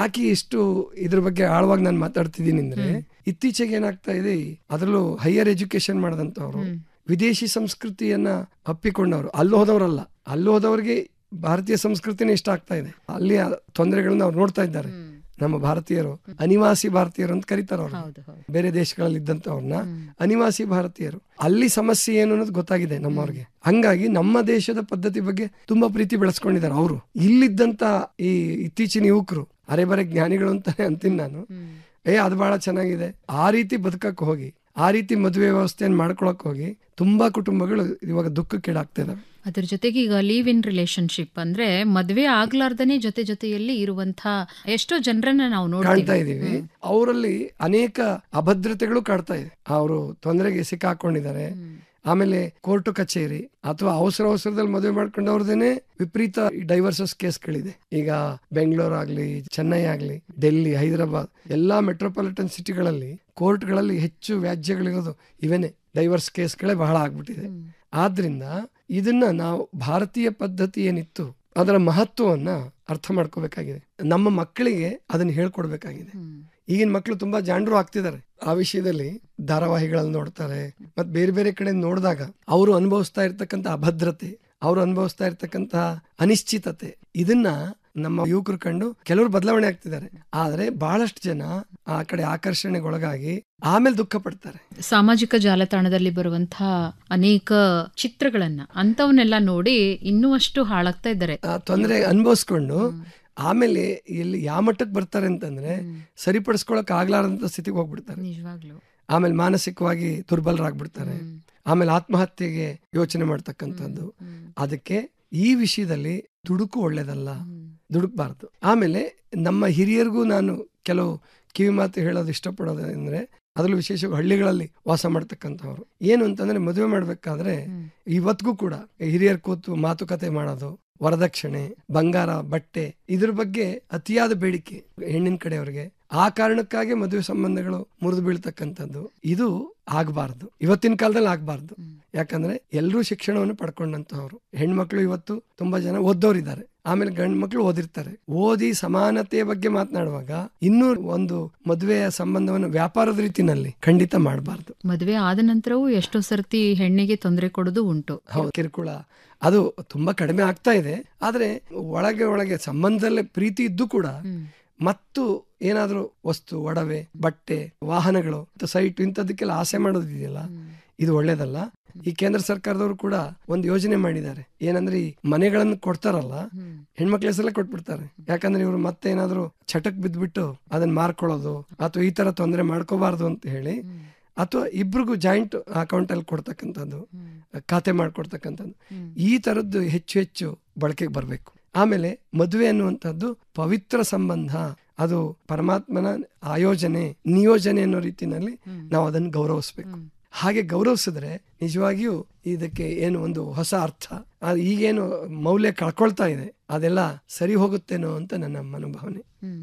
ಯಾಕೆ ಇಷ್ಟು ಇದ್ರ ಬಗ್ಗೆ ಆಳವಾಗಿ ನಾನು ಮಾತಾಡ್ತಿದ್ದೀನಿ ಅಂದ್ರೆ ಇತ್ತೀಚೆಗೆ ಏನಾಗ್ತಾ ಇದೆ ಅದರಲ್ಲೂ ಹೈಯರ್ ಎಜುಕೇಶನ್ ಮಾಡಿದಂಥವ್ರು ವಿದೇಶಿ ಸಂಸ್ಕೃತಿಯನ್ನ ಅಪ್ಪಿಕೊಂಡವರು ಅಲ್ಲಿ ಹೋದವರಲ್ಲ ಅಲ್ಲಿ ಹೋದವರಿಗೆ ಭಾರತೀಯ ಸಂಸ್ಕೃತಿನೇ ಇಷ್ಟ ಆಗ್ತಾ ಇದೆ ಅಲ್ಲಿಯ ತೊಂದರೆಗಳನ್ನ ಅವ್ರು ನೋಡ್ತಾ ಇದ್ದಾರೆ ನಮ್ಮ ಭಾರತೀಯರು ಅನಿವಾಸಿ ಭಾರತೀಯರು ಅಂತ ಕರೀತಾರೆ ಅವ್ರು ಹೌದು ಹೌದು ಬೇರೆ ದೇಶಗಳಲ್ಲಿ ಇದ್ದಂಥವ್ರನ್ನ ಅನಿವಾಸಿ ಭಾರತೀಯರು ಅಲ್ಲಿ ಸಮಸ್ಯೆ ಏನು ಅನ್ನೋದು ಗೊತ್ತಾಗಿದೆ ನಮ್ಮವ್ರಿಗೆ ಹಂಗಾಗಿ ನಮ್ಮ ದೇಶದ ಪದ್ಧತಿ ಬಗ್ಗೆ ತುಂಬಾ ಪ್ರೀತಿ ಬೆಳೆಸ್ಕೊಂಡಿದ್ದಾರೆ ಅವರು ಇಲ್ಲಿದ್ದಂತ ಈ ಇತ್ತೀಚಿನ ಯುವಕರು ಅರೆ ಬರೆ ಜ್ಞಾನಿಗಳು ಅಂತಾನೆ ಅಂತೀನಿ ನಾನು ಏ ಅದು ಬಹಳ ಚೆನ್ನಾಗಿದೆ ಆ ರೀತಿ ಬದುಕಕ್ಕೆ ಹೋಗಿ ಆ ರೀತಿ ಮದುವೆ ವ್ಯವಸ್ಥೆಯನ್ನು ಮಾಡ್ಕೊಳಕ್ ಹೋಗಿ ತುಂಬಾ ಕುಟುಂಬಗಳು ಇವಾಗ ದುಃಖಕ್ಕೀಡಾಗ್ತಾ ಇದಾವೆ ಅದ್ರ ಜೊತೆಗೆ ಈಗ ಲೀವ್ ಇನ್ ರಿಲೇಶನ್ಶಿಪ್ ಅಂದ್ರೆ ಮದ್ವೆ ಆಗ್ಲಾರ್ದನೆ ಜೊತೆ ಜೊತೆಯಲ್ಲಿ ಇರುವಂತ ಎಷ್ಟೋ ಜನರನ್ನ ನಾವು ಕಾಣ್ತಾ ನೋಡ್ತೀವಿ ಇದೀವಿ ಅವರಲ್ಲಿ ಅನೇಕ ಅಭದ್ರತೆಗಳು ಕಾಡ್ತಾ ಇದೆ ಅವರು ತೊಂದರೆಗೆ ಸಿಕ್ಕಾಕೊಂಡಿದ್ದಾರೆ ಆಮೇಲೆ ಕೋರ್ಟು ಕಚೇರಿ ಅಥವಾ ಅವಸರ ಅವಸರದಲ್ಲಿ ಮದುವೆ ಮಾಡ್ಕೊಂಡವ್ರದೇನೆ ವಿಪರೀತ ಡೈವರ್ಸಸ್ ಕೇಸ್ಗಳಿದೆ ಈಗ ಬೆಂಗಳೂರು ಆಗ್ಲಿ ಚೆನ್ನೈ ಆಗ್ಲಿ ಡೆಲ್ಲಿ ಹೈದರಾಬಾದ್ ಎಲ್ಲಾ ಮೆಟ್ರೋಪಾಲಿಟನ್ ಸಿಟಿಗಳಲ್ಲಿ ಕೋರ್ಟ್ಗಳಲ್ಲಿ ಹೆಚ್ಚು ವ್ಯಾಜ್ಯಗಳಿರೋದು ಇವೇನೆ ಡೈವರ್ಸ್ ಕೇಸ್ಗಳೇ ಬಹಳ ಆಗ್ಬಿಟ್ಟಿದೆ ಆದ್ರಿಂದ ಇದನ್ನ ನಾವು ಭಾರತೀಯ ಪದ್ಧತಿ ಏನಿತ್ತು ಅದರ ಮಹತ್ವವನ್ನ ಅರ್ಥ ಮಾಡ್ಕೋಬೇಕಾಗಿದೆ ನಮ್ಮ ಮಕ್ಕಳಿಗೆ ಅದನ್ನ ಹೇಳ್ಕೊಡ್ಬೇಕಾಗಿದೆ ಈಗಿನ ಮಕ್ಕಳು ತುಂಬಾ ಜಾಣರು ಆಗ್ತಿದ್ದಾರೆ ಆ ವಿಷಯದಲ್ಲಿ ಧಾರಾವಾಹಿಗಳಲ್ಲಿ ನೋಡ್ತಾರೆ ಮತ್ ಬೇರೆ ಬೇರೆ ಕಡೆ ನೋಡಿದಾಗ ಅವರು ಅನುಭವಿಸ್ತಾ ಇರ್ತಕ್ಕಂಥ ಅಭದ್ರತೆ ಅವರು ಅನುಭವಿಸ್ತಾ ಇರ್ತಕ್ಕಂತಹ ಅನಿಶ್ಚಿತತೆ ಇದನ್ನ ನಮ್ಮ ಯುವಕರು ಕಂಡು ಕೆಲವರು ಬದಲಾವಣೆ ಆಗ್ತಿದ್ದಾರೆ ಆದ್ರೆ ಬಹಳಷ್ಟು ಜನ ಆ ಕಡೆ ಆಕರ್ಷಣೆಗೊಳಗಾಗಿ ಆಮೇಲೆ ದುಃಖ ಪಡ್ತಾರೆ ಸಾಮಾಜಿಕ ಜಾಲತಾಣದಲ್ಲಿ ಬರುವಂತಹ ಅನೇಕ ಚಿತ್ರಗಳನ್ನ ಅಂತವನ್ನೆಲ್ಲ ನೋಡಿ ಇನ್ನೂ ಅಷ್ಟು ಹಾಳಾಗ್ತಾ ಇದ್ದಾರೆ ಆ ತೊಂದರೆ ಅನುಭವಿಸ್ಕೊಂಡು ಆಮೇಲೆ ಎಲ್ಲಿ ಯಾವ ಮಟ್ಟಕ್ಕೆ ಬರ್ತಾರೆ ಅಂತಂದ್ರೆ ಸರಿಪಡಿಸ್ಕೊಳಕ್ ಆಗ್ಲಾರಂತ ಸ್ಥಿತಿಗೆ ಹೋಗ್ಬಿಡ್ತಾರೆ ನಿಜವಾಗ್ಲು ಆಮೇಲೆ ಮಾನಸಿಕವಾಗಿ ದುರ್ಬಲರಾಗ್ಬಿಡ್ತಾರೆ ಆಮೇಲೆ ಆತ್ಮಹತ್ಯೆಗೆ ಯೋಚನೆ ಮಾಡ್ತಕ್ಕಂಥದ್ದು ಅದಕ್ಕೆ ಈ ವಿಷಯದಲ್ಲಿ ದುಡುಕು ಒಳ್ಳೇದಲ್ಲ ದುಡುಕ್ಬಾರ್ದು ಆಮೇಲೆ ನಮ್ಮ ಹಿರಿಯರಿಗೂ ನಾನು ಕೆಲವು ಕಿವಿ ಮಾತು ಹೇಳೋದು ಇಷ್ಟಪಡೋದು ಅಂದ್ರೆ ಅದರಲ್ಲೂ ವಿಶೇಷವಾಗಿ ಹಳ್ಳಿಗಳಲ್ಲಿ ವಾಸ ಮಾಡ್ತಕ್ಕಂಥವ್ರು ಏನು ಅಂತಂದ್ರೆ ಮದುವೆ ಮಾಡ್ಬೇಕಾದ್ರೆ ಇವತ್ತಿಗೂ ಕೂಡ ಹಿರಿಯರ್ ಕೂತು ಮಾತುಕತೆ ಮಾಡೋದು ವರದಕ್ಷಿಣೆ ಬಂಗಾರ ಬಟ್ಟೆ ಇದ್ರ ಬಗ್ಗೆ ಅತಿಯಾದ ಬೇಡಿಕೆ ಹೆಣ್ಣಿನ ಕಡೆಯವ್ರಿಗೆ ಆ ಕಾರಣಕ್ಕಾಗಿ ಮದುವೆ ಸಂಬಂಧಗಳು ಮುರಿದು ಬೀಳ್ತಕ್ಕಂಥದ್ದು ಇದು ಆಗಬಾರ್ದು ಇವತ್ತಿನ ಕಾಲದಲ್ಲಿ ಆಗಬಾರ್ದು ಯಾಕಂದ್ರೆ ಎಲ್ಲರೂ ಶಿಕ್ಷಣವನ್ನು ಪಡ್ಕೊಂಡಂತವ್ರು ಹೆಣ್ಮಕ್ಳು ಇವತ್ತು ತುಂಬಾ ಜನ ಓದೋರಿದ್ದಾರೆ ಆಮೇಲೆ ಗಂಡ್ ಮಕ್ಳು ಓದಿರ್ತಾರೆ ಓದಿ ಸಮಾನತೆಯ ಬಗ್ಗೆ ಮಾತನಾಡುವಾಗ ಇನ್ನೂ ಒಂದು ಮದುವೆಯ ಸಂಬಂಧವನ್ನು ವ್ಯಾಪಾರದ ರೀತಿನಲ್ಲಿ ಖಂಡಿತ ಮಾಡಬಾರ್ದು ಮದುವೆ ಆದ ನಂತರವೂ ಎಷ್ಟೋ ಸರ್ತಿ ಹೆಣ್ಣಿಗೆ ತೊಂದರೆ ಕೊಡೋದು ಉಂಟು ಹೌದು ಕಿರುಕುಳ ಅದು ತುಂಬಾ ಕಡಿಮೆ ಆಗ್ತಾ ಇದೆ ಆದ್ರೆ ಒಳಗೆ ಒಳಗೆ ಸಂಬಂಧದಲ್ಲೇ ಪ್ರೀತಿ ಇದ್ದು ಕೂಡ ಮತ್ತು ಏನಾದ್ರೂ ವಸ್ತು ಒಡವೆ ಬಟ್ಟೆ ವಾಹನಗಳು ಸೈಟ್ ಇಂಥದಕ್ಕೆಲ್ಲ ಆಸೆ ಮಾಡೋದಿದೆಯಲ್ಲ ಇದು ಒಳ್ಳೇದಲ್ಲ ಈ ಕೇಂದ್ರ ಸರ್ಕಾರದವರು ಕೂಡ ಒಂದು ಯೋಜನೆ ಮಾಡಿದ್ದಾರೆ ಏನಂದ್ರೆ ಈ ಮನೆಗಳನ್ನು ಕೊಡ್ತಾರಲ್ಲ ಹೆಣ್ಮಕ್ಳ ಹೆಸರಲ್ಲೇ ಕೊಟ್ಬಿಡ್ತಾರೆ ಯಾಕಂದ್ರೆ ಇವರು ಮತ್ತೆ ಏನಾದ್ರು ಚಟಕ್ ಬಿದ್ಬಿಟ್ಟು ಅದನ್ನ ಮಾರ್ಕೊಳ್ಳೋದು ಅಥವಾ ಈ ತರ ತೊಂದರೆ ಮಾಡ್ಕೋಬಾರ್ದು ಅಂತ ಹೇಳಿ ಅಥವಾ ಇಬ್ರಿಗೂ ಜಾಯಿಂಟ್ ಅಕೌಂಟ್ ಅಲ್ಲಿ ಕೊಡ್ತಕ್ಕಂಥದ್ದು ಖಾತೆ ಮಾಡ್ಕೊಡ್ತಕ್ಕಂಥದ್ದು ಈ ತರದ್ದು ಹೆಚ್ಚು ಹೆಚ್ಚು ಬಳಕೆಗೆ ಬರಬೇಕು ಆಮೇಲೆ ಮದುವೆ ಅನ್ನುವಂಥದ್ದು ಪವಿತ್ರ ಸಂಬಂಧ ಅದು ಪರಮಾತ್ಮನ ಆಯೋಜನೆ ನಿಯೋಜನೆ ಅನ್ನೋ ರೀತಿನಲ್ಲಿ ನಾವು ಅದನ್ನು ಗೌರವಿಸ್ಬೇಕು ಹಾಗೆ ಗೌರವಿಸಿದ್ರೆ ನಿಜವಾಗಿಯೂ ಇದಕ್ಕೆ ಏನು ಒಂದು ಹೊಸ ಅರ್ಥ ಅದು ಈಗೇನು ಮೌಲ್ಯ ಕಳ್ಕೊಳ್ತಾ ಇದೆ ಅದೆಲ್ಲ ಸರಿ ಹೋಗುತ್ತೇನೋ ಅಂತ ನನ್ನ ಮನೋಭಾವನೆ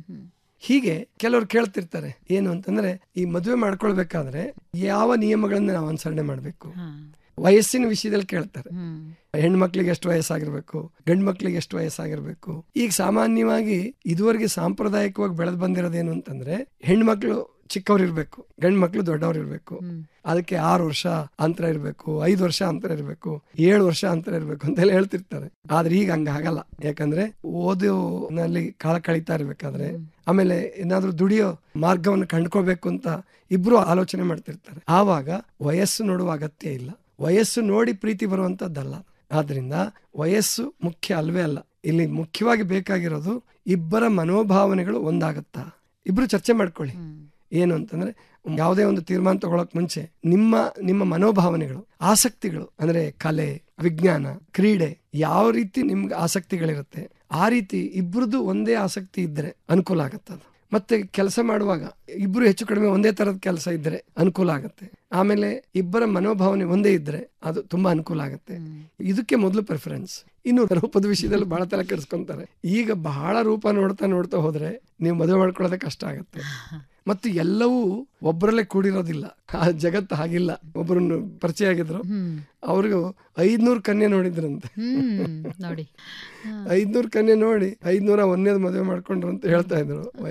ಹೀಗೆ ಕೆಲವರು ಕೇಳ್ತಿರ್ತಾರೆ ಏನು ಅಂತಂದ್ರೆ ಈ ಮದುವೆ ಮಾಡ್ಕೊಳ್ಬೇಕಾದ್ರೆ ಯಾವ ನಿಯಮಗಳನ್ನ ನಾವು ಅನುಸರಣೆ ಮಾಡಬೇಕು ವಯಸ್ಸಿನ ವಿಷಯದಲ್ಲಿ ಕೇಳ್ತಾರೆ ಹೆಣ್ಮಕ್ಳಿಗೆ ಎಷ್ಟು ವಯಸ್ಸಾಗಿರ್ಬೇಕು ಗಂಡ್ ಮಕ್ಳಿಗೆ ಎಷ್ಟು ವಯಸ್ಸಾಗಿರ್ಬೇಕು ಈಗ ಸಾಮಾನ್ಯವಾಗಿ ಇದುವರೆಗೆ ಸಾಂಪ್ರದಾಯಿಕವಾಗಿ ಬೆಳೆದು ಬಂದಿರೋದೇನು ಅಂತಂದ್ರೆ ಹೆಣ್ಮಕ್ಳು ಚಿಕ್ಕವ್ರಿರ್ಬೇಕು ಗಂಡ್ ಮಕ್ಳು ದೊಡ್ಡವ್ರಿರ್ಬೇಕು ಅದಕ್ಕೆ ಆರು ವರ್ಷ ಅಂತರ ಇರಬೇಕು ಐದು ವರ್ಷ ಅಂತರ ಇರಬೇಕು ಏಳು ವರ್ಷ ಅಂತರ ಇರಬೇಕು ಅಂತೆಲ್ಲ ಹೇಳ್ತಿರ್ತಾರೆ ಆದ್ರೆ ಈಗ ಹಂಗ ಆಗಲ್ಲ ಯಾಕಂದ್ರೆ ಓದಿನಲ್ಲಿ ಕಾಲ ಕಳೀತಾ ಇರ್ಬೇಕಾದ್ರೆ ಆಮೇಲೆ ಏನಾದ್ರೂ ದುಡಿಯೋ ಮಾರ್ಗವನ್ನು ಕಂಡ್ಕೋಬೇಕು ಅಂತ ಇಬ್ರು ಆಲೋಚನೆ ಮಾಡ್ತಿರ್ತಾರೆ ಆವಾಗ ವಯಸ್ಸು ನೋಡುವ ಅಗತ್ಯ ಇಲ್ಲ ವಯಸ್ಸು ನೋಡಿ ಪ್ರೀತಿ ಬರುವಂತದ್ದಲ್ಲ ಆದ್ರಿಂದ ವಯಸ್ಸು ಮುಖ್ಯ ಅಲ್ವೇ ಅಲ್ಲ ಇಲ್ಲಿ ಮುಖ್ಯವಾಗಿ ಬೇಕಾಗಿರೋದು ಇಬ್ಬರ ಮನೋಭಾವನೆಗಳು ಒಂದಾಗತ್ತಾ ಇಬ್ರು ಚರ್ಚೆ ಮಾಡ್ಕೊಳ್ಳಿ ಏನು ಅಂತಂದ್ರೆ ಯಾವುದೇ ಒಂದು ತೀರ್ಮಾನ ತಗೊಳಕ್ ಮುಂಚೆ ನಿಮ್ಮ ನಿಮ್ಮ ಮನೋಭಾವನೆಗಳು ಆಸಕ್ತಿಗಳು ಅಂದ್ರೆ ಕಲೆ ವಿಜ್ಞಾನ ಕ್ರೀಡೆ ಯಾವ ರೀತಿ ನಿಮ್ಗೆ ಆಸಕ್ತಿಗಳಿರುತ್ತೆ ಆ ರೀತಿ ಇಬ್ರದ್ದು ಒಂದೇ ಆಸಕ್ತಿ ಇದ್ರೆ ಅನುಕೂಲ ಆಗತ್ತದು ಮತ್ತೆ ಕೆಲಸ ಮಾಡುವಾಗ ಇಬ್ರು ಹೆಚ್ಚು ಕಡಿಮೆ ಒಂದೇ ತರದ ಕೆಲಸ ಇದ್ರೆ ಅನುಕೂಲ ಆಗುತ್ತೆ ಆಮೇಲೆ ಇಬ್ಬರ ಮನೋಭಾವನೆ ಒಂದೇ ಇದ್ರೆ ಅದು ತುಂಬಾ ಅನುಕೂಲ ಆಗುತ್ತೆ ಇದಕ್ಕೆ ಮೊದಲು ಪ್ರಿಫರೆನ್ಸ್ ಇನ್ನು ರೂಪದ ವಿಷಯದಲ್ಲಿ ಬಹಳ ತಲೆ ಕೆಡಿಸ್ಕೊಂತಾರೆ ಈಗ ಬಹಳ ರೂಪ ನೋಡ್ತಾ ನೋಡ್ತಾ ಹೋದ್ರೆ ನೀವು ಮದುವೆ ಮಾಡ್ಕೊಳ್ಳೋದೇ ಕಷ್ಟ ಆಗುತ್ತೆ ಮತ್ತು ಎಲ್ಲವೂ ಒಬ್ಬರಲ್ಲೇ ಕೂಡಿರೋದಿಲ್ಲ ಆ ಜಗತ್ತು ಹಾಗಿಲ್ಲ ಒಬ್ಬರನ್ನು ಪರಿಚಯ ಆಗಿದ್ರು ಅವ್ರಿಗೂ ಐದ್ನೂರು ಕನ್ಯೆ ನೋಡಿದ್ರಂತೆ ನೋಡಿ ಐದ್ನೂರು ಕನ್ಯೆ ನೋಡಿ ಐದ್ನೂರ ಒಂದೇದ್ ಮದುವೆ ಮಾಡ್ಕೊಂಡ್ರು ಅಂತ ಹೇಳ್ತಾ ಇದ್ರು